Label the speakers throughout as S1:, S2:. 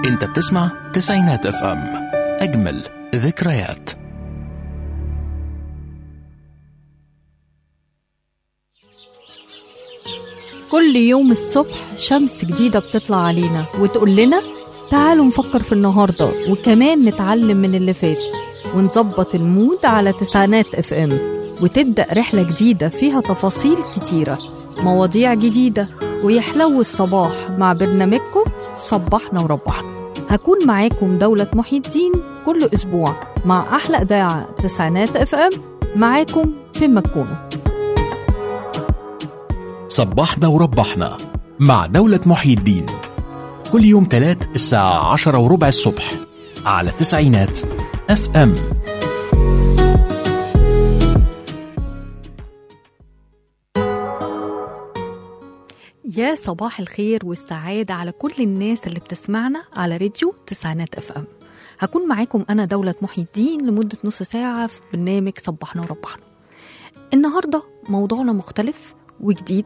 S1: انت بتسمع تسعينات اف ام اجمل ذكريات
S2: كل يوم الصبح شمس جديدة بتطلع علينا وتقول لنا تعالوا نفكر في النهاردة وكمان نتعلم من اللي فات ونظبط المود على تسعينات اف ام وتبدأ رحلة جديدة فيها تفاصيل كتيرة مواضيع جديدة ويحلو الصباح مع برنامجكم صبحنا وربحنا هكون معاكم دولة محي الدين كل أسبوع مع أحلى إذاعة تسعينات اف ام معاكم فين ما تكونوا
S1: صبحنا وربحنا مع دولة محيي الدين كل يوم تلات الساعة عشرة وربع الصبح على تسعينات اف ام
S2: يا صباح الخير والسعادة على كل الناس اللي بتسمعنا على راديو تسعينات اف ام هكون معاكم أنا دولة محي الدين لمدة نص ساعة في برنامج صبحنا وربحنا النهاردة موضوعنا مختلف وجديد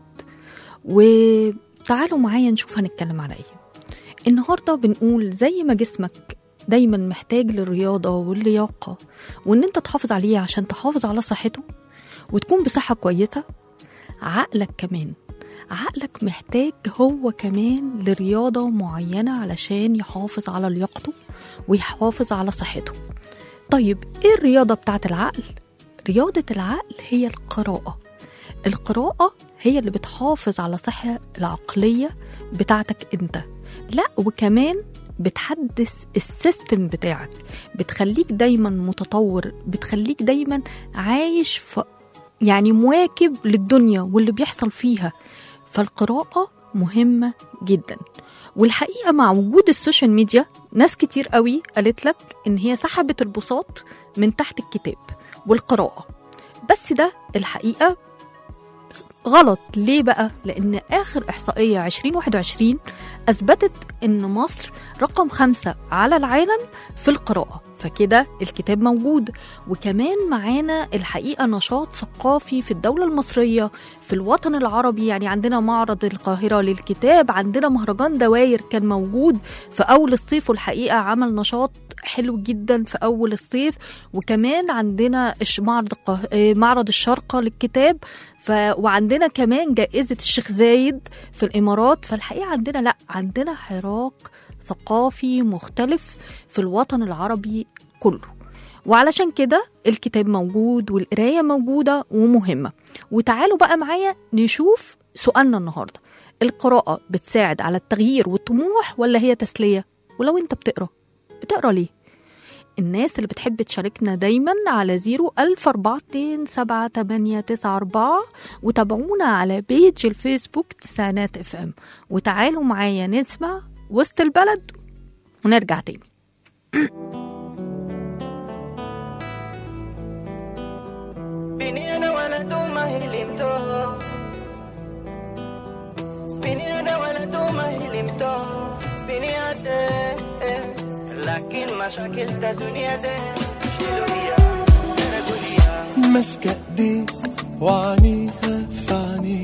S2: وتعالوا معايا نشوف هنتكلم على ايه النهاردة بنقول زي ما جسمك دايما محتاج للرياضة واللياقة وان انت تحافظ عليه عشان تحافظ على صحته وتكون بصحة كويسة عقلك كمان عقلك محتاج هو كمان لرياضة معينة علشان يحافظ على لياقته ويحافظ على صحته طيب ايه الرياضة بتاعت العقل؟ رياضة العقل هي القراءة القراءة هي اللي بتحافظ على الصحة العقلية بتاعتك انت لا وكمان بتحدث السيستم بتاعك بتخليك دايما متطور بتخليك دايما عايش في يعني مواكب للدنيا واللي بيحصل فيها فالقراءة مهمة جدا والحقيقة مع وجود السوشيال ميديا ناس كتير قوي قالت لك ان هي سحبت البساط من تحت الكتاب والقراءة بس ده الحقيقة غلط ليه بقى؟ لأن آخر إحصائية 2021 أثبتت إن مصر رقم خمسة على العالم في القراءة فكده الكتاب موجود وكمان معانا الحقيقة نشاط ثقافي في الدولة المصرية في الوطن العربي يعني عندنا معرض القاهرة للكتاب عندنا مهرجان دواير كان موجود في أول الصيف والحقيقة عمل نشاط حلو جدا في أول الصيف وكمان عندنا الش- معرض القاه... آه، معرض الشارقة للكتاب ف... وعندنا كمان جائزة الشيخ زايد في الإمارات فالحقيقة عندنا لأ عندنا حراك ثقافي مختلف في الوطن العربي كله وعلشان كده الكتاب موجود والقراية موجودة ومهمة وتعالوا بقى معايا نشوف سؤالنا النهاردة القراءة بتساعد على التغيير والطموح ولا هي تسلية ولو انت بتقرأ بتقرأ ليه الناس اللي بتحب تشاركنا دايما على زيرو ألف أربعة اتنين سبعة تمانية تسعة أربعة وتابعونا على بيج الفيسبوك تسعينات اف ام وتعالوا معايا نسمع وسط البلد ونرجع تاني
S3: بيني انا ولده ما هلمته بيني انا ولده ما هلمته بيني أده لكن مشاكل ده دنيا ده شيلوا بيها انا دنيا
S4: ماسكة ايديه وعينيها في عينيه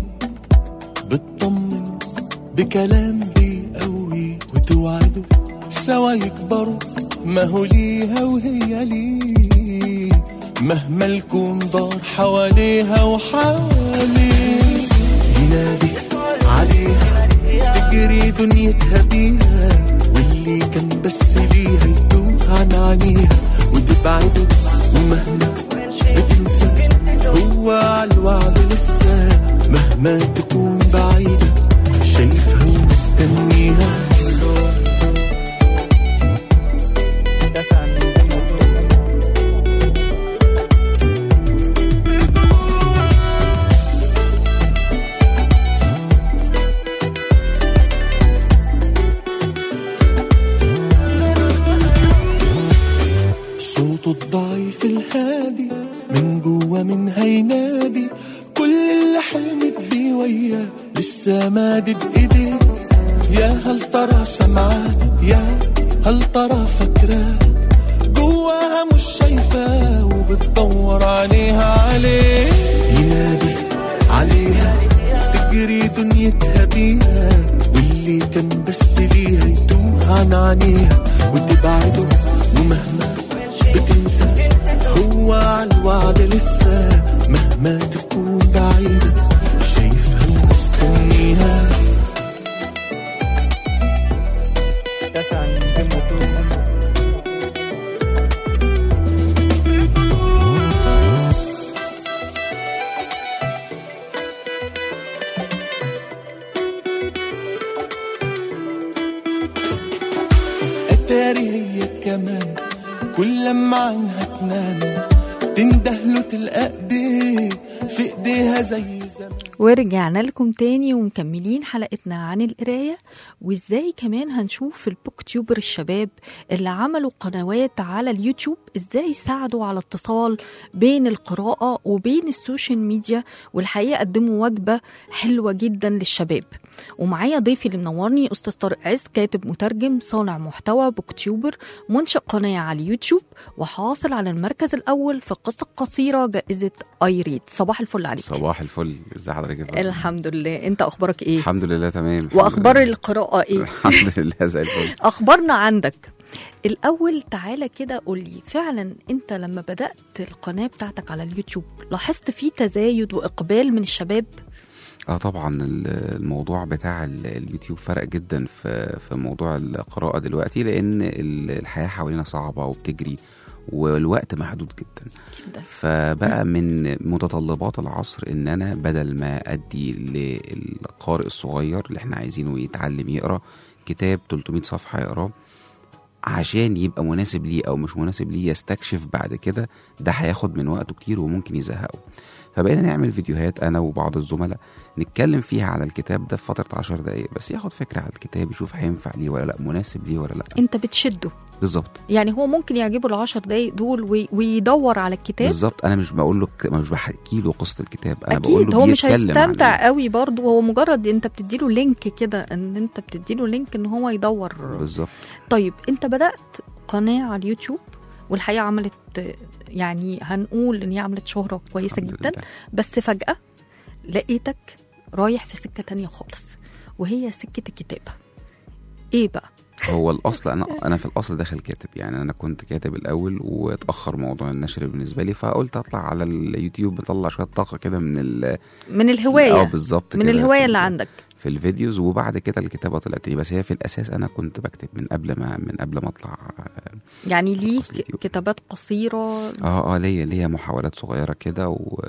S4: بتطمن بكلام بيقوي وتوعده سوا يكبروا ما هو ليها وهي ليه مهما الكون دار حواليها وحواليه ينادي عليها تجري دنيتها بيها واللي كان بس ليها يتوه عن عينيها وتبعده ومهما بتنسى هو على الوعد لسه مهما تكون بعيدة شايفها ومستنيها صوته الضعيف الهادي من جوا من هينادي كل اللي حلمت بيه وياه لسه مادد ايديه يا هل ترى سمعاه يا هل ترى فاكراه جواها مش شايفاه وبتدور عليها عليه ينادي عليها تجري دنيتها بيها واللي كان بس ليها يتوه عن عينيها وتبعده ومهما بتنسى هو على الوعد لسه مهما تكون بعيدة شايفها ومستنيها أتاري هي كمان كل لما عنها تنام تندهله تلقى ايديه في ايديها زي زمان
S2: ورجعنا لكم تاني ومكملين حلقتنا عن القراية وازاي كمان هنشوف البوك تيوبر الشباب اللي عملوا قنوات على اليوتيوب ازاي ساعدوا على اتصال بين القراءة وبين السوشيال ميديا والحقيقة قدموا وجبة حلوة جدا للشباب ومعايا ضيفي اللي منورني استاذ طارق عز كاتب مترجم صانع محتوى بوك تيوبر منشئ قناة على اليوتيوب وحاصل على المركز الأول في قصة قصيرة جائزة ايريد صباح الفل عليك
S5: صباح الفل ازي حضرتك يا فندم؟
S2: الحمد لله انت اخبارك ايه
S5: الحمد لله تمام الحمد
S2: واخبار
S5: لله.
S2: القراءه ايه
S5: الحمد لله زي الفل
S2: اخبارنا عندك الاول تعالى كده قولي فعلا انت لما بدات القناه بتاعتك على اليوتيوب لاحظت فيه تزايد واقبال من الشباب
S5: اه طبعا ال- الموضوع بتاع ال- اليوتيوب فرق جدا في في موضوع القراءه دلوقتي لان ال- الحياه حوالينا صعبه وبتجري والوقت محدود جدا
S2: جدا
S5: فبقى من متطلبات العصر ان انا بدل ما ادي للقارئ الصغير اللي احنا عايزينه يتعلم يقرا كتاب 300 صفحه يقراه عشان يبقى مناسب ليه او مش مناسب ليه يستكشف بعد كده ده هياخد من وقته كتير وممكن يزهقه فبقينا نعمل فيديوهات انا وبعض الزملاء نتكلم فيها على الكتاب ده في فتره 10 دقائق بس ياخد فكره على الكتاب يشوف هينفع ليه ولا لا مناسب ليه ولا لا
S2: انت بتشده
S5: بالظبط
S2: يعني هو ممكن يعجبه العشر دقايق دول وي- ويدور على الكتاب
S5: بالظبط انا مش بقول له ك- مش بحكي له قصه الكتاب انا بقول
S2: اكيد
S5: له
S2: هو مش
S5: بيتكلم عن
S2: هيستمتع
S5: إيه.
S2: قوي برضه هو مجرد انت بتديله لينك كده ان انت بتديله لينك ان هو يدور
S5: بالظبط
S2: طيب انت بدات قناه على اليوتيوب والحقيقه عملت يعني هنقول ان هي عملت شهره كويسه
S5: الحمد
S2: جدا
S5: لله.
S2: بس فجاه لقيتك رايح في سكه تانية خالص وهي سكه الكتابه ايه بقى
S5: هو الاصل انا انا في الاصل داخل كاتب يعني انا كنت كاتب الاول واتاخر موضوع النشر بالنسبه لي فقلت اطلع على اليوتيوب بطلع شويه طاقه كده من ال
S2: من
S5: اه
S2: الهوايه
S5: بالظبط
S2: من
S5: كده
S2: الهوايه
S5: في
S2: اللي
S5: ال-
S2: عندك
S5: في الفيديوز وبعد كده الكتابه طلعت لي بس هي في الاساس انا كنت بكتب من قبل ما من قبل ما اطلع
S2: يعني ليك
S5: قصة اليوتيوب.
S2: كتابات قصيره
S5: اه اه ليا ليا محاولات صغيره كده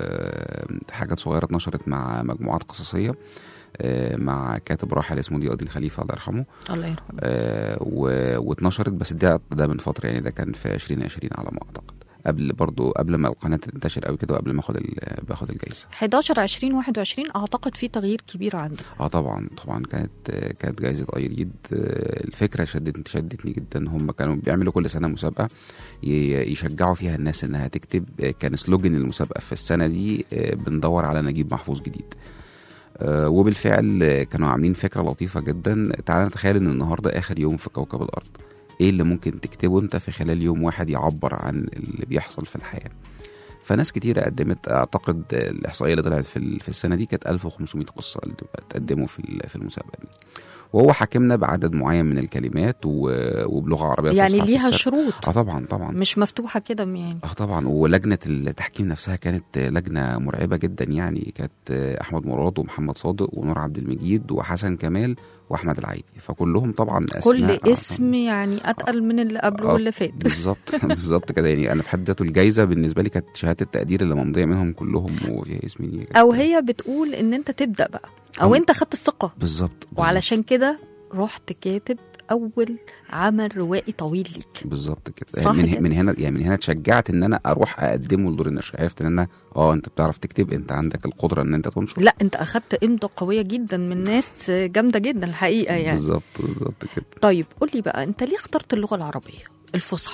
S5: وحاجات صغيره اتنشرت مع مجموعات قصصيه آه، مع كاتب راحل اسمه ضياء الدين خليفه الله يرحمه
S2: الله يرحمه
S5: آه، و- واتنشرت بس ده ده من فتره يعني ده كان في 2020 على ما اعتقد قبل برضو قبل ما القناه تنتشر قوي كده وقبل ما اخد ال- باخد الجايزه
S2: 11 20 21 اعتقد في تغيير كبير عندك
S5: اه طبعا طبعا كانت آه، كانت جايزه ايريد آه، الفكره شدتني شدتني جدا هم كانوا بيعملوا كل سنه مسابقه ي- يشجعوا فيها الناس انها تكتب آه، كان سلوجن المسابقه في السنه دي آه، بندور على نجيب محفوظ جديد آه، وبالفعل آه، كانوا عاملين فكره لطيفه جدا تعالى نتخيل ان النهارده اخر يوم في كوكب الارض ايه اللي ممكن تكتبه انت في خلال يوم واحد يعبر عن اللي بيحصل في الحياه فناس كتيرة قدمت اعتقد الاحصائيه اللي طلعت في ال- في السنه دي كانت 1500 قصه اللي تقدموا في ال- في المسابقه دي وهو حاكمنا بعدد معين من الكلمات و- وبلغه عربيه
S2: يعني
S5: فصحى في
S2: ليها
S5: السرد.
S2: شروط
S5: اه طبعا طبعا
S2: مش مفتوحه كده يعني
S5: اه طبعا ولجنه التحكيم نفسها كانت لجنه مرعبه جدا يعني كانت احمد مراد ومحمد صادق ونور عبد المجيد وحسن كمال واحمد العيدي فكلهم طبعا
S2: كل
S5: أسماء
S2: اسم يعني اتقل من اللي قبله
S5: آه،
S2: واللي فات
S5: بالظبط بالظبط كده يعني انا في حد ذاته الجايزه بالنسبه لي كانت شهاده التقدير اللي ممضيه منهم كلهم وفيها اسمي دي كانت-
S2: او هي بتقول ان انت تبدا بقى او
S5: أو-
S2: انت خدت الثقه
S5: بالظبط بالظبط.
S2: وعلشان كده رحت كاتب اول عمل روائي طويل ليك
S5: بالظبط كده
S2: صح
S5: من,
S2: كده؟
S5: من هنا يعني من هنا اتشجعت ان انا اروح اقدمه لدور النشر عرفت ان انا اه انت بتعرف تكتب انت عندك القدره ان انت تنشر
S2: لا انت اخدت امضه قويه جدا من ناس جامده جدا الحقيقه يعني
S5: بالظبط بالظبط كده
S2: طيب قول لي بقى انت ليه اخترت اللغه العربيه الفصحى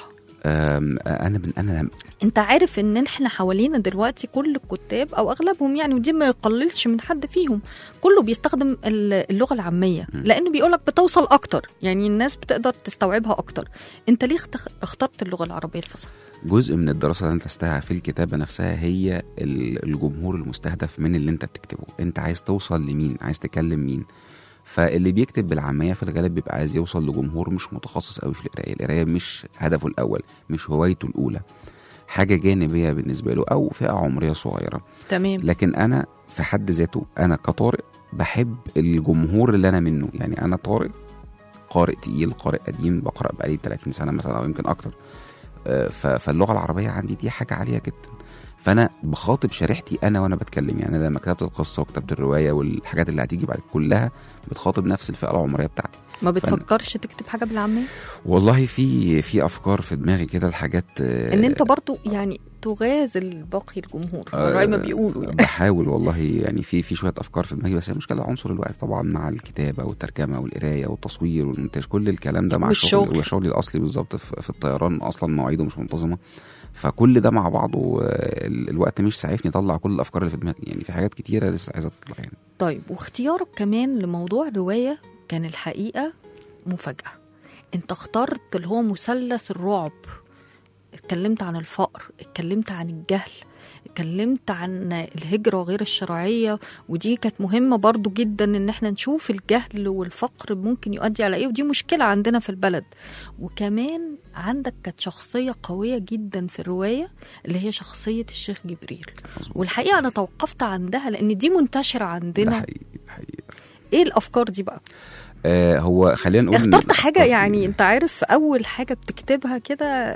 S5: أم، انا من انا
S2: انت عارف ان احنا حوالينا دلوقتي كل الكتاب او اغلبهم يعني ودي ما يقللش من حد فيهم كله بيستخدم ال- اللغه العاميه لانه بيقولك بتوصل اكتر يعني الناس بتقدر تستوعبها اكتر انت ليه اختخ- اخترت اللغه العربيه الفصحى
S5: جزء من الدراسه اللي انا درستها في الكتابه نفسها هي ال- الجمهور المستهدف من اللي انت بتكتبه انت عايز توصل لمين عايز تكلم مين فاللي بيكتب بالعاميه في الغالب بيبقى عايز يوصل لجمهور مش متخصص قوي في القرايه القرايه مش هدفه الاول مش هوايته الاولى حاجه جانبيه بالنسبه له او فئه عمريه صغيره
S2: تمام
S5: لكن انا في حد ذاته انا كطارق بحب الجمهور اللي انا منه يعني انا طارق قارئ تقيل قارئ قديم بقرا بقالي 30 سنه مثلا او يمكن اكتر آه، ف- فاللغه العربيه عندي دي حاجه عاليه جدا فانا بخاطب شريحتي انا وانا بتكلم يعني أنا لما كتبت القصه وكتبت الروايه والحاجات اللي هتيجي بعد كلها بتخاطب نفس الفئه العمريه بتاعتي
S2: ما بتفكرش تكتب حاجه بالعاميه
S5: والله في في افكار في دماغي كده الحاجات
S2: ان انت برضو يعني تغازل باقي الجمهور زي ما بيقولوا يعني.
S5: بحاول والله يعني في في شويه افكار في دماغي بس هي المشكله عنصر الوقت طبعا مع الكتابه والترجمه والقرايه والتصوير والمونتاج كل الكلام ده مع الشغل
S2: والشغل.
S5: وشغلي الاصلي بالظبط في, في الطيران اصلا مواعيده مش منتظمه فكل ده مع بعضه آه، ال- الوقت مش سعيفني اطلع كل الافكار اللي في دماغي يعني في حاجات كتيره لسه عايزه تطلع يعني
S2: طيب واختيارك كمان لموضوع الرواية كان الحقيقة مفاجأة انت اخترت اللي هو مثلث الرعب اتكلمت عن الفقر اتكلمت عن الجهل اتكلمت عن الهجرة غير الشرعية ودي كانت مهمة برضو جدا ان احنا نشوف الجهل والفقر ممكن يؤدي على ايه ودي مشكلة عندنا في البلد وكمان عندك كانت شخصية قوية جدا في الرواية اللي هي شخصية الشيخ جبريل
S5: مظبوط.
S2: والحقيقة أنا توقفت عندها لأن دي منتشرة
S5: ده
S2: عندنا
S5: حقيقي ده حقيقي
S2: ايه الافكار دي بقى
S5: آه هو خلينا نقول إن
S2: اخترت حاجه
S5: الأفكار دي-
S2: يعني انت عارف اول حاجه بتكتبها كده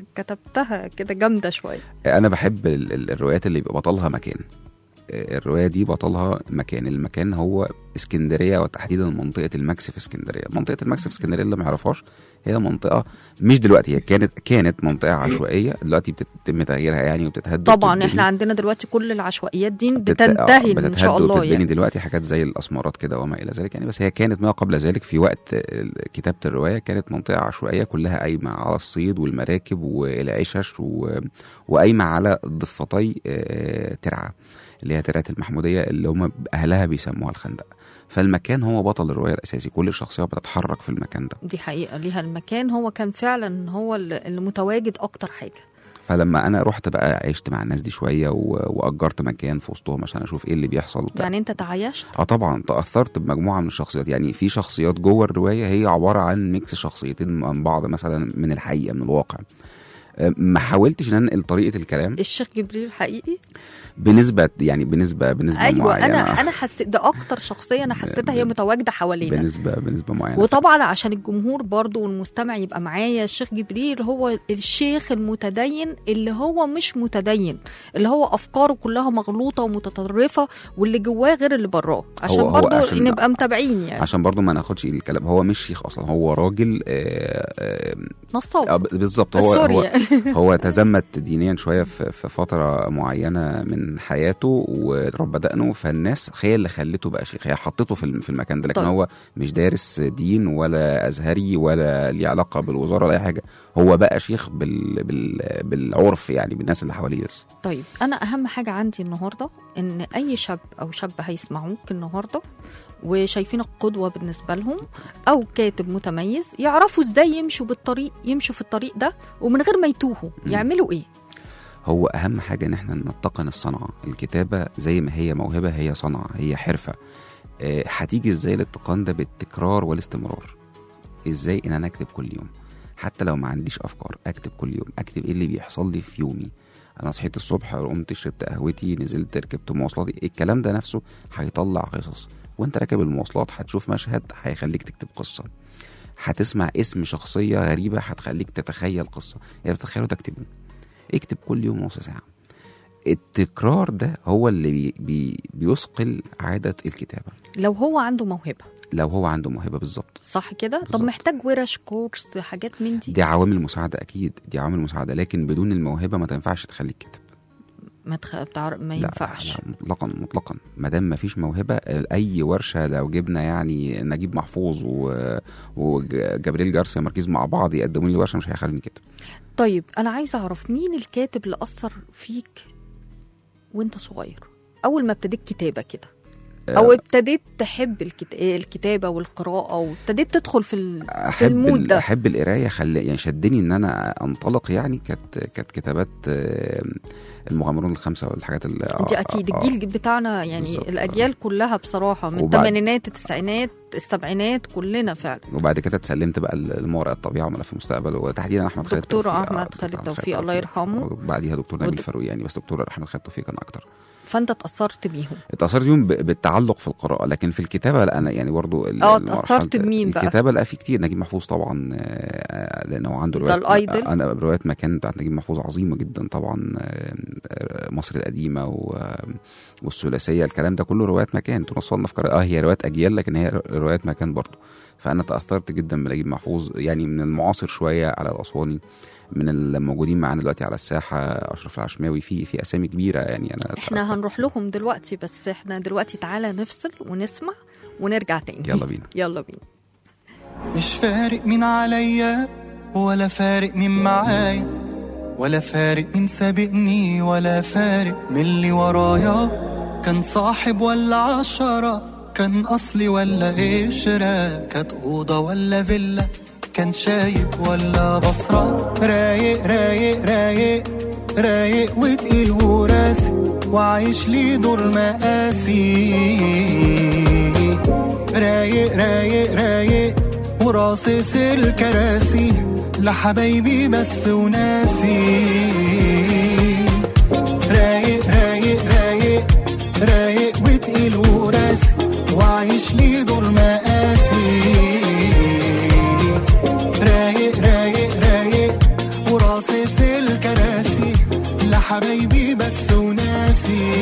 S2: كتبتها كده جامده شويه
S5: انا بحب ال- ال- الروايات اللي يبقى بطلها مكان آه، الروايه دي بطلها مكان المكان هو اسكندريه وتحديدا منطقه الماكس في اسكندريه منطقه الماكس في اسكندريه اللي ما يعرفهاش هي منطقه مش دلوقتي هي كانت كانت منطقه عشوائيه دلوقتي بتتم تغييرها يعني وبتتهد
S2: طبعا
S5: وبتتبني.
S2: احنا عندنا دلوقتي كل العشوائيات دي
S5: بتت- آه،
S2: بتنتهي ان
S5: بتتهد
S2: شاء الله
S5: وبتتبني
S2: يعني
S5: دلوقتي حاجات زي الاسمرات كده وما الى ذلك يعني بس هي كانت ما قبل ذلك في وقت ال- كتابه الروايه كانت منطقه عشوائيه كلها قايمه على الصيد والمراكب والعشش و... وقايمه على ضفتي آه، ترعه اللي هي ترعه المحموديه اللي هم اهلها بيسموها الخندق فالمكان هو بطل الروايه الاساسي كل الشخصيات بتتحرك في المكان ده
S2: دي حقيقه ليها المكان هو كان فعلا هو اللي اللي متواجد اكتر حاجه
S5: فلما انا رحت بقى عشت مع الناس دي شويه و... واجرت مكان في وسطهم عشان اشوف ايه اللي بيحصل وبتاع.
S2: يعني انت تعايشت
S5: اه طبعا تاثرت بمجموعه من الشخصيات يعني في شخصيات جوه الروايه هي عباره عن ميكس شخصيتين من بعض مثلا من الحقيقه من الواقع آه، ما حاولتش ان انقل طريقه الكلام
S2: الشيخ جبريل حقيقي
S5: بنسبه يعني بنسبه بنسبه
S2: ايوه
S5: معينه
S2: انا انا حسيت ده اكتر شخصيه انا حسيتها هي متواجده حوالينا
S5: بنسبه بنسبه معينه
S2: وطبعا عشان الجمهور برضو والمستمع يبقى معايا الشيخ جبريل هو الشيخ المتدين اللي هو مش متدين اللي هو افكاره كلها مغلوطه ومتطرفه واللي جواه غير اللي براه عشان
S5: هو- هو
S2: برضو
S5: عشان-
S2: نبقى متابعين يعني
S5: عشان برضو ما ناخدش الكلام هو مش شيخ اصلا هو راجل آه، آه، آه،
S2: نصاب
S5: بالظبط هو
S2: سوري
S5: هو
S2: يعني.
S5: هو تزمت دينيا شويه في في فتره معينه من حياته ورب دقنه فالناس هي اللي خلته بقى شيخ هي حطته في الم- في المكان ده لكن
S2: طيب.
S5: هو مش دارس دين ولا ازهري ولا ليه علاقه بالوزاره ولا اي حاجه هو بقى شيخ بال بال بالعرف يعني بالناس اللي حواليه بس
S2: طيب انا اهم حاجه عندي النهارده ان اي شاب او شاب هيسمعوك النهارده وشايفينك قدوه بالنسبه لهم او كاتب متميز يعرفوا ازاي يمشوا بالطريق يمشوا في الطريق ده ومن غير ما يتوهوا
S5: مم.
S2: يعملوا ايه
S5: هو اهم حاجه ان احنا نتقن الصنعه الكتابه زي ما هي موهبه هي صنعه هي حرفه آه، هتيجي ازاي الاتقان ده بالتكرار والاستمرار ازاي ان انا اكتب كل يوم حتى لو ما عنديش افكار اكتب كل يوم اكتب ايه اللي بيحصل لي في يومي انا صحيت الصبح قمت شربت قهوتي نزلت ركبت مواصلاتي الكلام ده نفسه هيطلع قصص وانت راكب المواصلات هتشوف مشهد هيخليك تكتب قصه هتسمع اسم شخصيه غريبه هتخليك تتخيل قصه يعني تتخيله تكتبه اكتب كل يوم نص ساعه التكرار ده هو اللي بي بي بيثقل عاده الكتابه
S2: لو هو عنده موهبه
S5: لو هو عنده موهبه بالظبط
S2: صح كده طب
S5: بالظبط.
S2: محتاج ورش كورس حاجات من دي
S5: دي عوامل مساعده اكيد دي عوامل مساعده لكن بدون الموهبه ما تنفعش تخليك كاتب
S2: ما تخ... بتعر... ما
S5: لا،
S2: ينفعش
S5: لا مطلقا مطلقا ما دام ما فيش موهبه اي ورشه لو جبنا يعني نجيب محفوظ و- وجابريل جارسيا ماركيز مع بعض يقدموا لي ورشه مش هيخلوني كده
S2: طيب انا عايزه اعرف مين الكاتب اللي اثر فيك وانت صغير اول ما ابتديت كتابه كده او ابتديت تحب الكت... الكتابه والقراءه وابتديت تدخل في ال... في
S5: احب
S2: المود
S5: ال-
S2: ده
S5: احب القرايه خلي يعني شدني ان انا انطلق يعني كانت كانت كتابات آه، المغامرون الخمسه والحاجات اللي
S2: دي اكيد الجيل بتاعنا يعني
S5: بالظبط.
S2: الاجيال كلها بصراحه من
S5: وبعد-
S2: الثمانينات التسعينات السبعينات كلنا فعلا
S5: وبعد كده اتسلمت بقى لمورا الطبيعه وملف المستقبل وتحديدا احمد خالد
S2: دكتور
S5: توفيق.
S2: أحمد
S5: آه، دكتور
S2: خالد توفيق، الله
S5: توفيق.
S2: يرحمه.
S5: وبعديها دكتور نبيل
S2: ود-
S5: فاروق يعني بس دكتور احمد خالد توفيق كان اكتر
S2: فانت اتاثرت بيهم
S5: اتأثرت بيهم ب- بالتعلق في القراءة لكن في الكتابة لا أنا يعني برضو ال-
S2: اه،
S5: المرحلة-
S2: اتأثرت بمين بقى؟
S5: الكتابة لا في كتير نجيب محفوظ طبعا آه، لأنه عنده
S2: ده
S5: روايات
S2: الأيدل.
S5: أنا روايات مكان بتاعت نجيب محفوظ عظيمة جدا طبعا آه، آه، مصر القديمة و- والثلاثية الكلام ده كله روايات مكان توصلنا في قراءة اه هي روايات أجيال لكن هي روايات مكان برضو فأنا تأثرت جدا بنجيب محفوظ يعني من المعاصر شوية على الأسواني من الموجودين معانا دلوقتي على الساحة أشرف العشماوي في في أسامي كبيرة يعني أنا
S2: احنا هنروح لهم دلوقتي بس احنا دلوقتي تعالى نفصل ونسمع ونرجع تاني
S5: يلا بينا
S2: يلا بينا
S4: مش فارق مين عليا ولا فارق مين معايا ولا فارق مين سابقني ولا فارق من اللي ورايا كان صاحب ولا عشرة كان أصلي ولا قشرة كانت أوضة ولا فيلا كان شايب ولا بصرة رايق رايق رايق رايق وتقيل وراسي وعايش لي دور مقاسي رايق رايق رايق وراصص الكراسي لحبايبي بس وناسي رايق رايق رايق رايق وتقيل وراسي وعايش لي دور مقاسي رايق رايق رايق وراصص الكراسي لحبايبي بس وناسي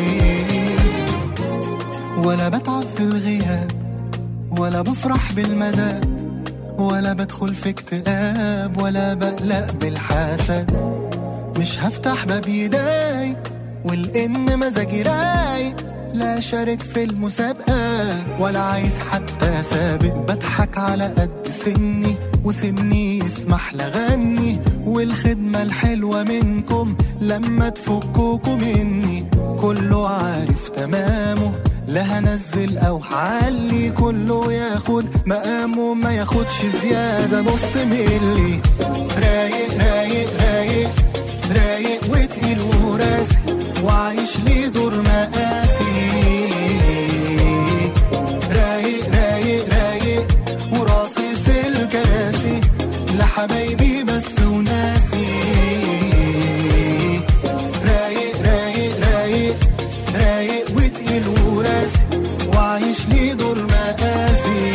S4: ولا بتعب في الغياب ولا بفرح بالمدى ولا بدخل في اكتئاب ولا بقلق بالحسد مش هفتح باب يداي والإن مزاجي رايق لا شارك في المسابقة ولا عايز حتى سابق بضحك على قد سني وسني يسمح لغني والخدمة الحلوة منكم لما تفكوكوا مني كله عارف تمامه لا هنزل او هعلي كله ياخد مقامه ما ياخدش زيادة نص ملي رايق رايق رايق رايق وتقيل وراسي وعايش لي دور مقاسي رايق رايق رايق وراصص الكراسي لحبايبي بس وناسي رايق رايق رايق رايق وتقيل وراسي وعايش لي دور مقاسي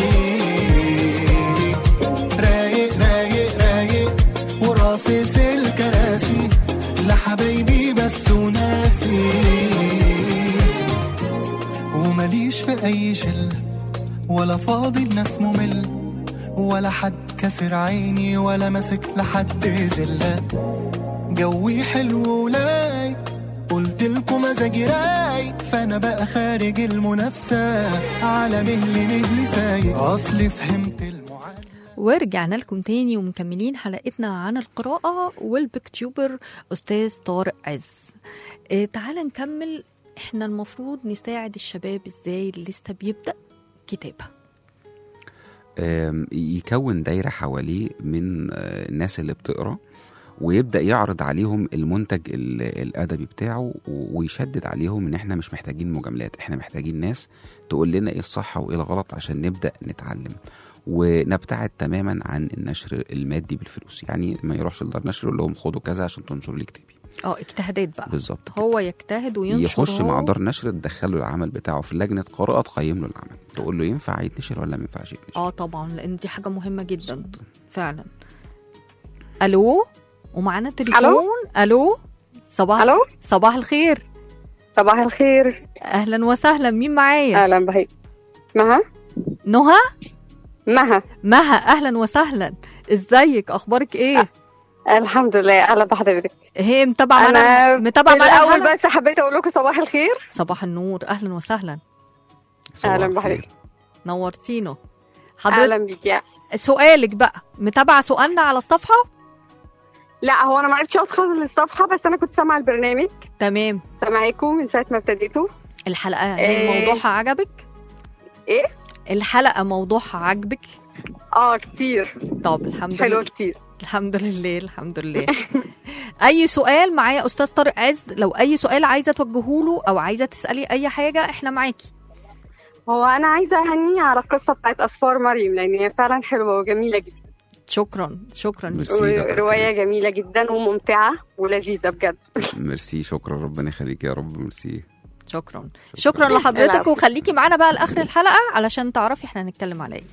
S4: رايق رايق رايق وراصص الكراسي لحبايبي بس وناسي ومليش في اي شله ولا فاضي الناس ممل ولا حد كسر عيني ولا ماسك لحد زلة جوي حلو ولاي قلت لكم مزاجي رايق فانا بقى خارج المنافسة على مهلي مهلي سايق اصلي فهمت المعادلة
S2: ورجعنا لكم تاني ومكملين حلقتنا عن القراءة والبكتيوبر أستاذ طارق عز اه تعالى نكمل احنا المفروض نساعد الشباب ازاي اللي لسه بيبدأ كتابة
S5: آم، يكون دايرة حواليه من آه، الناس اللي بتقرا ويبدأ يعرض عليهم المنتج ال- الأدبي بتاعه و- ويشدد عليهم إن إحنا مش محتاجين مجاملات إحنا محتاجين ناس تقول لنا إيه الصح وإيه الغلط عشان نبدأ نتعلم ونبتعد تماما عن النشر المادي بالفلوس يعني ما يروحش لدار نشر يقول لهم خدوا كذا عشان تنشروا لي كتابي
S2: اه اجتهادات بقى
S5: بالظبط كده.
S2: هو يجتهد وينشر
S5: يخش
S2: هو.
S5: مع دار نشر تدخله العمل بتاعه في لجنة قراءة تقيم له العمل تقول له ينفع يتنشر ولا ما ينفعش يتنشر
S2: اه طبعا لان دي حاجة مهمة جدا فعلا الو ومعانا تليفون الو صباح
S6: الو
S2: صباح الخير
S6: صباح الخير
S2: اهلا وسهلا مين معايا
S6: اهلا بهي مها
S2: نهى
S6: مها
S2: مها اهلا وسهلا ازيك اخبارك ايه
S6: الحمد لله اهلا بحضرتك
S2: هي متابعه معانا
S6: انا
S2: متابعه معانا
S6: الاول
S2: الحلقة؟
S6: بس حبيت اقول لكم صباح الخير
S2: صباح النور اهلا وسهلا
S5: صباح
S6: اهلا
S5: الخير.
S6: بحضرتك
S2: نورتينو حضرتك
S6: اهلا بيك يا
S2: سؤالك بقى متابعه سؤالنا على الصفحه
S6: لا هو انا ما عرفتش ادخل الصفحه بس انا كنت سامعه البرنامج
S2: تمام
S6: سامعاكم من ساعه ما ابتديتوا
S2: الحلقه
S6: إيه.
S2: هي موضوعها عجبك
S6: ايه
S2: الحلقه موضوعها عجبك
S6: اه كتير
S2: طب الحمد
S6: حلوه
S2: لله
S6: كتير
S2: الحمد لله الحمد لله اي سؤال معايا استاذ طارق عز لو اي سؤال عايزه توجهه له او عايزه تسالي اي حاجه احنا معاكي
S6: هو انا عايزه اهني على القصه بتاعت اسفار مريم لان هي فعلا حلوه وجميله جدا
S2: شكرا شكرا
S5: ميرسي. كتر
S6: روايه
S5: خيرك.
S6: جميله جدا وممتعه ولذيذه بجد
S5: ميرسي شكرا ربنا يخليك يا رب ميرسي
S2: شكرا شكرا لحضرتك
S6: العفو.
S2: وخليكي معانا بقى لاخر الحلقه علشان تعرفي احنا هنتكلم على ايه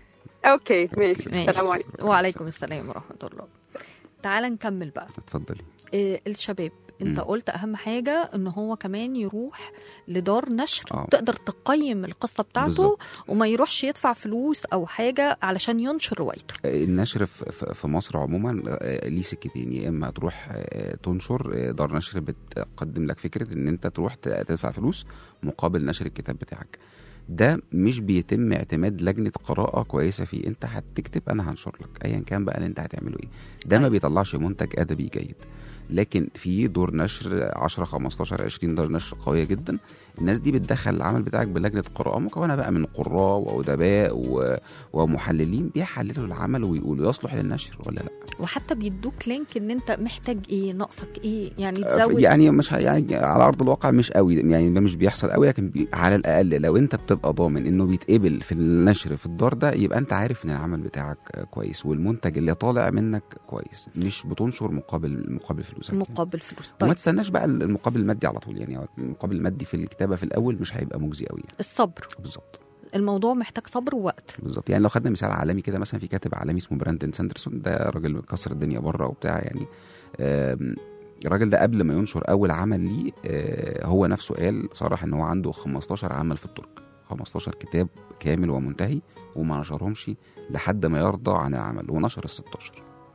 S6: اوكي ماشي
S2: ماشي.
S6: السلام عليكم
S2: وعليكم السلام ورحمه الله تعال نكمل بقى
S5: اتفضلي
S2: إيه الشباب انت
S5: مم.
S2: قلت اهم حاجه ان هو كمان يروح لدار نشر
S5: آه.
S2: تقدر تقيم القصه بتاعته
S5: بالظبط.
S2: وما يروحش يدفع فلوس او حاجه علشان ينشر روايته
S5: النشر في- في في مصر عموما آه، ليه سكتين يا اما تروح آه، تنشر آه، دار نشر بتقدم لك فكره ان انت تروح ت- تدفع فلوس مقابل نشر الكتاب بتاعك ده مش بيتم اعتماد لجنه قراءه كويسه فيه انت هتكتب انا هنشر لك ايا كان بقى اللي انت هتعمله ايه ده ما
S2: أيوة.
S5: بيطلعش منتج ادبي جيد لكن في دور نشر 10 15 20 دار نشر قويه جدا الناس دي بتدخل العمل بتاعك بلجنه قراءه مكونه بقى من قراء وادباء و... ومحللين بيحللوا العمل ويقولوا يصلح للنشر ولا لا
S2: وحتى بيدوك لينك ان انت محتاج ايه ناقصك ايه يعني تزود
S5: يعني مش ه- يعني على ارض الواقع مش قوي يعني ده مش بيحصل قوي لكن بي على الاقل لو انت بتبقى ضامن انه بيتقبل في النشر في الدار ده يبقى انت عارف ان العمل بتاعك كويس والمنتج اللي طالع منك كويس مش بتنشر مقابل مقابل فلوسك يعني.
S2: مقابل فلوس
S5: وما
S2: طيب
S5: تستناش بقى المقابل المادي على طول يعني هو المقابل المادي في الكتابه في الاول مش هيبقى مجزي قوي يعني
S2: الصبر
S5: بالظبط
S2: الموضوع محتاج صبر ووقت
S5: بالظبط يعني لو خدنا مثال عالمي كده مثلا في كاتب عالمي اسمه براندن ساندرسون ده راجل مكسر الدنيا بره وبتاع يعني آم، الراجل ده قبل ما ينشر اول عمل ليه آه، هو نفسه قال صرح ان هو عنده 15 عمل في الترك 15 كتاب كامل ومنتهي وما نشرهمش لحد ما يرضى عن العمل ونشر ال 16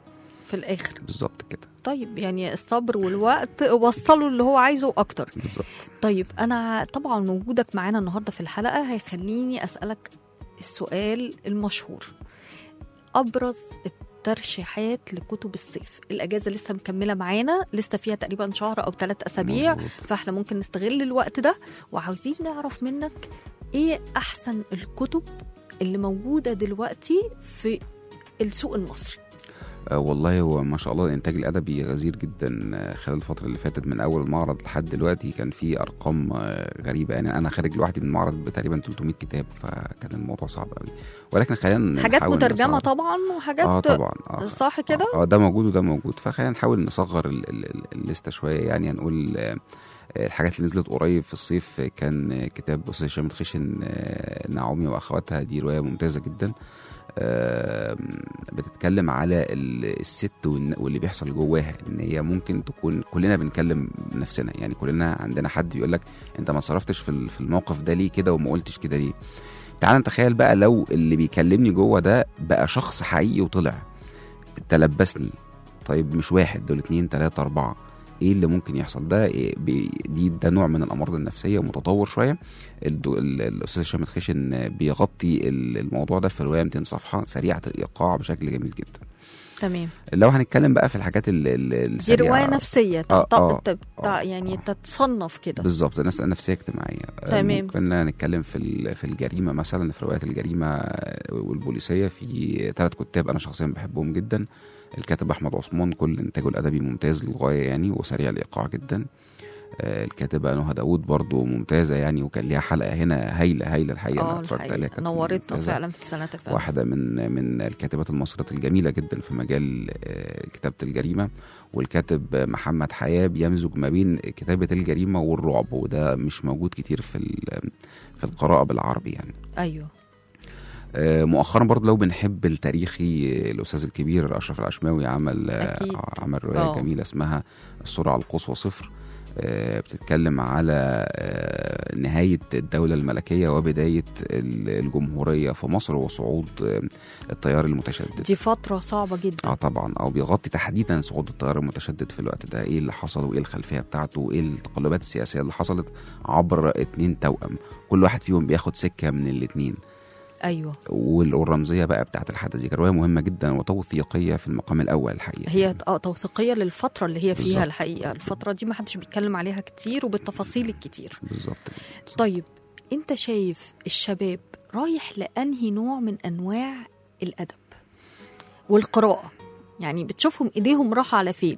S2: في الاخر
S5: بالظبط كده
S2: طيب يعني الصبر والوقت وصلوا اللي هو عايزه اكتر
S5: بالظبط
S2: طيب انا طبعا وجودك معانا النهارده في الحلقه هيخليني اسالك السؤال المشهور ابرز الترشيحات لكتب الصيف الاجازه لسه مكمله معانا لسه فيها تقريبا شهر او ثلاث اسابيع
S5: مظبوط.
S2: فاحنا ممكن نستغل الوقت ده وعاوزين نعرف منك ايه احسن الكتب اللي موجوده دلوقتي في السوق المصري
S5: آه، والله هو ما شاء الله الانتاج الادبي غزير جدا آه، خلال الفتره اللي فاتت من اول المعرض لحد دلوقتي كان في ارقام آه، غريبه يعني انا خارج لوحدي من المعرض بتقريبا 300 كتاب فكان الموضوع صعب قوي ولكن خلينا
S2: حاجات
S5: نحاول
S2: مترجمه
S5: نصغر.
S2: طبعا وحاجات
S5: اه طبعا اه
S2: صح كده
S5: اه ده موجود وده موجود فخلينا نحاول نصغر ال- ال- ال- الليسته شويه يعني هنقول آه، آه، الحاجات اللي نزلت قريب في الصيف آه، كان آه، كتاب استاذ هشام خشن آه، نعومي واخواتها دي روايه ممتازه جدا آه، بتتكلم على ال- الست والن- واللي بيحصل جواها ان هي ممكن تكون كلنا بنكلم نفسنا يعني كلنا عندنا حد بيقول لك انت ما صرفتش في ال- في الموقف ده ليه كده وما قلتش كده ليه تعال نتخيل بقى لو اللي بيكلمني جوه ده بقى شخص حقيقي وطلع تلبسني طيب مش واحد دول اتنين تلاتة أربعة ايه اللي ممكن يحصل ده إيه بي دي ده نوع من الامراض النفسيه متطور شويه الدو- ال- الاستاذ هشام خشن بيغطي ال- الموضوع ده في روايه 200 صفحه سريعه الايقاع بشكل جميل جدا
S2: تمام
S5: لو هنتكلم بقى في الحاجات ال- ال-
S2: دي
S5: السريعه
S2: روايه نفسيه
S5: آه،
S2: تط-
S5: آه،
S2: تت-
S5: آه،
S2: يعني
S5: آه.
S2: تتصنف كده
S5: بالظبط الناس نفسيه اجتماعيه
S2: تمام.
S5: ممكن نتكلم في ال- في الجريمه مثلا في روايات الجريمه والبوليسيه في ثلاث كتاب انا شخصيا بحبهم جدا الكاتب احمد عثمان كل انتاجه الادبي ممتاز للغايه يعني وسريع الايقاع جدا آه، الكاتبه نهى داوود برضو ممتازه يعني وكان ليها حلقه هنا هايله هايله الحقيقه
S2: اه
S5: انا اتفرجت عليها
S2: الحقيقة
S5: كانت
S2: نورتنا
S5: ممتازة.
S2: فعلا في سنة فعلا
S5: واحدة من من الكاتبات المصريات الجميلة جدا في مجال آه، كتابة الجريمة والكاتب محمد حياة بيمزج ما بين كتابة الجريمة والرعب وده مش موجود كتير في ال- في القراءة بالعربي يعني
S2: ايوه
S5: آه، مؤخرا برضه لو بنحب التاريخي آه، الأستاذ الكبير أشرف العشماوي عمل آه،
S2: أكيد.
S5: عمل رواية
S2: آه.
S5: جميلة اسمها السرعة القصوى صفر آه، بتتكلم على آه، نهاية الدولة الملكية وبداية ال- الجمهورية في مصر وصعود آه، التيار المتشدد
S2: دي فتره صعبه جدا
S5: اه طبعا او بيغطي تحديدا صعود التيار المتشدد في الوقت ده ايه اللي حصل وايه الخلفيه بتاعته وايه التقلبات السياسيه اللي حصلت عبر اتنين توأم كل واحد فيهم بياخد سكه من الاتنين
S2: ايوه
S5: وال- والرمزيه بقى بتاعت الحدث دي كانت روايه مهمه جدا وتوثيقيه في المقام الاول الحقيقه
S2: هي اه توثيقيه للفتره اللي هي فيها
S5: بالظبط.
S2: الحقيقه الفتره دي ما حدش بيتكلم عليها كتير وبالتفاصيل الكتير
S5: بالظبط
S2: طيب انت شايف الشباب رايح لانهي نوع من انواع الادب والقراءه يعني بتشوفهم ايديهم راحه على فين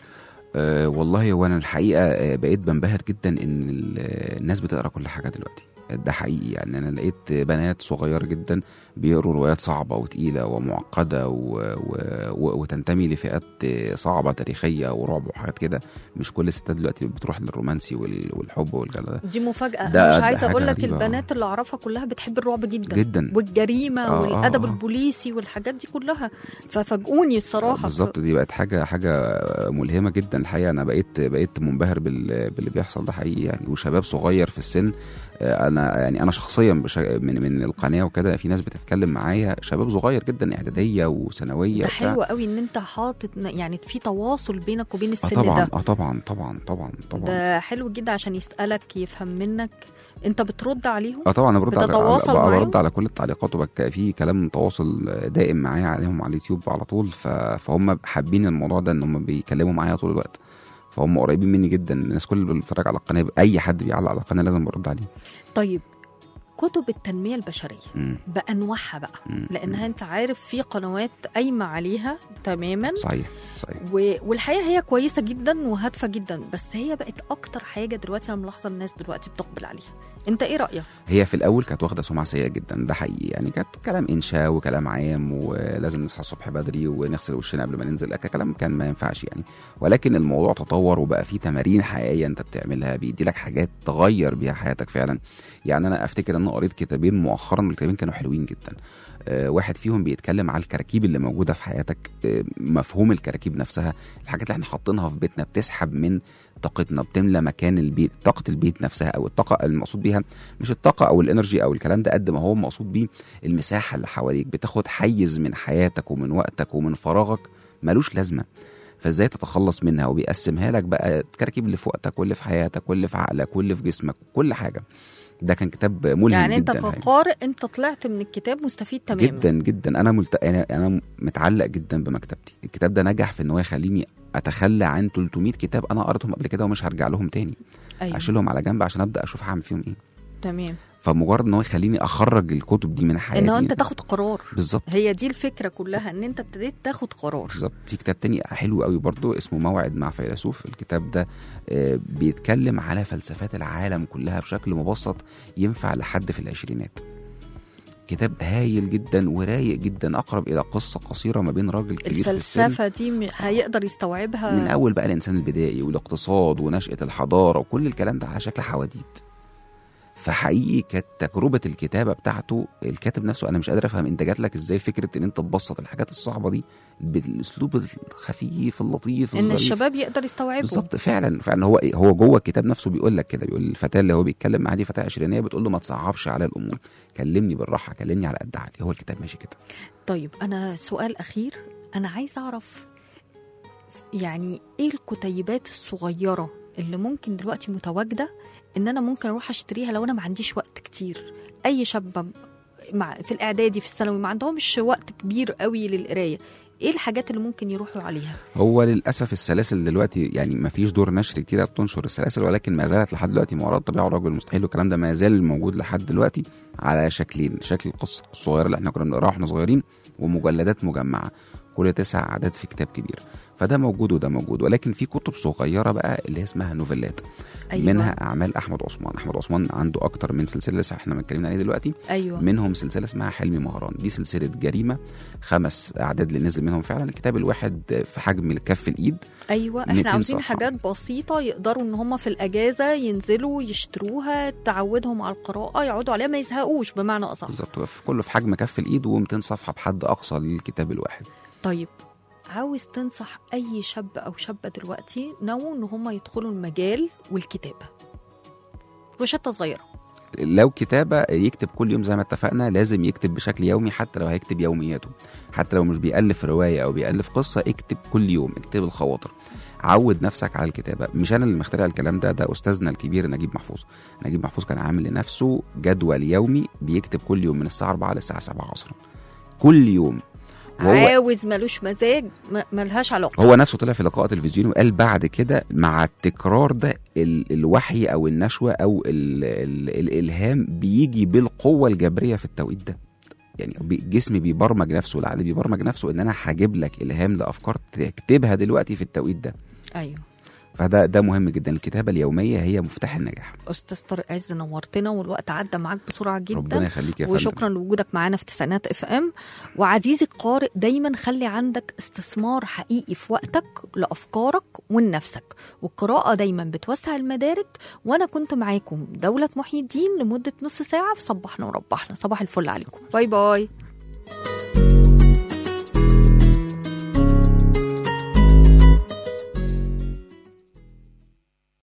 S5: أه والله وانا الحقيقه آه، بقيت بنبهر جدا ان ال- الناس بتقرا كل حاجه دلوقتي ده حقيقي يعني انا لقيت بنات صغيره جدا بيقروا روايات صعبه وتقيله ومعقده و... و... و... وتنتمي لفئات صعبه تاريخيه ورعب وحاجات كده مش كل الستات دلوقتي بتروح للرومانسي وال... والحب والكلام ده
S2: دي مفاجاه
S5: ده-
S2: انا مش
S5: ده
S2: عايزه
S5: حاجة
S2: اقول لك
S5: غريبة.
S2: البنات اللي اعرفها كلها بتحب الرعب جدا
S5: جدا
S2: والجريمه
S5: آه،
S2: والادب
S5: آه، آه.
S2: البوليسي والحاجات دي كلها ففاجئوني الصراحه
S5: بالظبط دي بقت حاجه حاجه ملهمه جدا الحقيقه انا بقيت بقيت منبهر بال... باللي بيحصل ده حقيقي يعني وشباب صغير في السن آه، انا يعني انا شخصيا بش... من من القناه وكده في ناس بتتكلم معايا شباب صغير جدا اعداديه وثانويه
S2: ده
S5: وبتاع.
S2: حلو قوي ان انت حاطط يعني في تواصل بينك وبين
S5: اه
S2: السن
S5: طبعا
S2: ده
S5: اه طبعا طبعا طبعا طبعا
S2: ده حلو جدا عشان يسالك يفهم منك انت بترد عليهم
S5: اه طبعا انا برد على
S2: بتتواصل
S5: على- بقى
S2: معاهم؟
S5: برد على كل التعليقات وبك في كلام تواصل دائم معايا عليهم على اليوتيوب على طول ف... فهم حابين الموضوع ده ان هم بيكلموا معايا طول الوقت فهم قريبين مني جدا الناس كل اللي بيتفرج على القناه اي حد بيعلق على القناه لازم برد عليه
S2: طيب كتب التنميه البشريه
S5: مم.
S2: بانواعها بقى
S5: مم.
S2: لانها انت عارف في قنوات قايمه عليها تماما
S5: صحيح صحيح
S2: و... والحقيقه هي كويسه جدا وهادفه جدا بس هي بقت اكتر حاجه دلوقتي انا ملاحظه الناس دلوقتي بتقبل عليها انت ايه رايك
S5: هي في الاول كانت واخده سمعه سيئه جدا ده حقيقي يعني كانت كلام انشاء وكلام عام ولازم نصحى الصبح بدري ونغسل وشنا قبل ما ننزل كلام كان ما ينفعش يعني ولكن الموضوع تطور وبقى فيه تمارين حقيقيه انت بتعملها بيدي لك حاجات تغير بيها حياتك فعلا يعني انا افتكر ان انا قريت كتابين مؤخرا الكتابين كانوا حلوين جدا آه، واحد فيهم بيتكلم على الكراكيب اللي موجوده في حياتك آه، مفهوم الكراكيب نفسها الحاجات اللي احنا حاطينها في بيتنا بتسحب من طاقتنا بتملى مكان البيت طاقه البيت نفسها او الطاقه المقصود بيها مش الطاقه او الانرجي او الكلام ده قد ما هو مقصود بيه المساحه اللي حواليك بتاخد حيز من حياتك ومن وقتك ومن فراغك ملوش لازمه فازاي تتخلص منها وبيقسمها لك بقى الكراكيب اللي في وقتك واللي في حياتك واللي في عقلك واللي في جسمك كل حاجه ده كان كتاب ملهم
S2: يعني انت
S5: جدا الحقيقة.
S2: كقارئ انت طلعت من الكتاب مستفيد تماما
S5: جدا جدا انا ملت... انا انا متعلق جدا بمكتبتي الكتاب ده نجح في ان هو يخليني اتخلى عن 300 كتاب انا قريتهم قبل كده ومش هرجع لهم تاني
S2: ايوه
S5: اشيلهم على جنب عشان ابدا اشوف هعمل فيهم ايه
S2: تمام
S5: فمجرد ان هو يخليني اخرج الكتب دي من حياتي
S2: ان هو انت تاخد قرار
S5: بالظبط
S2: هي دي الفكره كلها ان انت ابتديت تاخد قرار
S5: بالظبط في كتاب تاني حلو قوي برضو اسمه موعد مع فيلسوف الكتاب ده آه، بيتكلم على فلسفات العالم كلها بشكل مبسط ينفع لحد في العشرينات كتاب هايل جدا ورايق جدا اقرب الى قصه قصيره ما بين راجل كبير في السن
S2: الفلسفه دي م- هيقدر يستوعبها
S5: من اول بقى الانسان البدائي والاقتصاد ونشاه الحضاره وكل الكلام ده على شكل حواديت فحقيقي كانت تجربه الكتابه بتاعته الكاتب نفسه انا مش قادر افهم انت جات لك ازاي فكره ان انت تبسط الحاجات الصعبه دي بالاسلوب الخفيف اللطيف
S2: ان
S5: الظريف.
S2: الشباب يقدر يستوعبه
S5: بالظبط فعلا فعلا هو هو جوه الكتاب نفسه بيقول لك كده بيقول الفتاه اللي هو بيتكلم معاها دي فتاه عشرينيه بتقول له ما تصعبش على الامور كلمني بالراحه كلمني على قد عقلي هو الكتاب ماشي كده
S2: طيب انا سؤال اخير انا عايز اعرف يعني ايه الكتيبات الصغيره اللي ممكن دلوقتي متواجده ان انا ممكن اروح اشتريها لو انا ما عنديش وقت كتير اي شاب مع في الاعدادي في الثانوي ما عندهمش وقت كبير قوي للقرايه ايه الحاجات اللي ممكن يروحوا عليها
S5: هو للاسف السلاسل دلوقتي يعني ما فيش دور نشر كتير بتنشر السلاسل ولكن ما زالت لحد دلوقتي ما وراء الطبيعه والرجل المستحيل والكلام ده ما زال موجود لحد دلوقتي على شكلين شكل القصه الصغيره اللي احنا كنا بنقراها واحنا صغيرين ومجلدات مجمعه كل تسع اعداد في كتاب كبير فده موجود وده موجود ولكن في كتب صغيره بقى اللي هي اسمها نوفيلات
S2: أيوة.
S5: منها اعمال احمد عثمان احمد عثمان عنده اكتر من سلسله لسه احنا اتكلمنا عليه دلوقتي
S2: ايوه
S5: منهم سلسله اسمها حلمي مهران دي سلسله جريمه خمس اعداد اللي نزل منهم فعلا الكتاب الواحد في حجم كف الايد
S2: ايوه
S5: 200
S2: احنا عاوزين
S5: صفحة.
S2: حاجات بسيطه يقدروا ان هم في الاجازه ينزلوا يشتروها تعودهم على القراءه يقعدوا عليها ما يزهقوش بمعنى اصح
S5: بالظبط في كله في حجم كف الايد و200 صفحه بحد اقصى للكتاب الواحد
S2: طيب عاوز تنصح اي شاب او شابه دلوقتي ناووا ان هم يدخلوا المجال والكتابه روشته صغيره
S5: لو كتابة يكتب كل يوم زي ما اتفقنا لازم يكتب بشكل يومي حتى لو هيكتب يومياته حتى لو مش بيألف رواية أو بيألف قصة اكتب كل يوم اكتب الخواطر عود نفسك على الكتابة مش أنا اللي مخترع الكلام ده ده أستاذنا الكبير نجيب محفوظ نجيب محفوظ كان عامل لنفسه جدول يومي بيكتب كل يوم من الساعة 4 للساعة 7 عصرا كل يوم وهو
S2: عاوز ملوش مزاج ما- ملهاش علاقه
S5: هو نفسه طلع في لقاء تلفزيوني وقال بعد كده مع التكرار ده ال الوحي او النشوه او ال ال الالهام بيجي بالقوه الجبريه في التوقيت ده يعني بي- الجسم بيبرمج نفسه العقل بيبرمج نفسه ان انا هجيب لك الهام لافكار تكتبها دلوقتي في التوقيت ده
S2: ايوه
S5: فده ده مهم جدا الكتابه اليوميه هي مفتاح النجاح
S2: استاذ طارق عز نورتنا والوقت عدى معاك بسرعه جدا
S5: ربنا يخليك يا فندم
S2: وشكرا لوجودك معانا في تسعينات اف ام وعزيزي القارئ دايما خلي عندك استثمار حقيقي في وقتك لافكارك ولنفسك والقراءه دايما بتوسع المدارك وانا كنت معاكم دوله محي الدين لمده نص ساعه في صبحنا وربحنا صباح الفل عليكم باي باي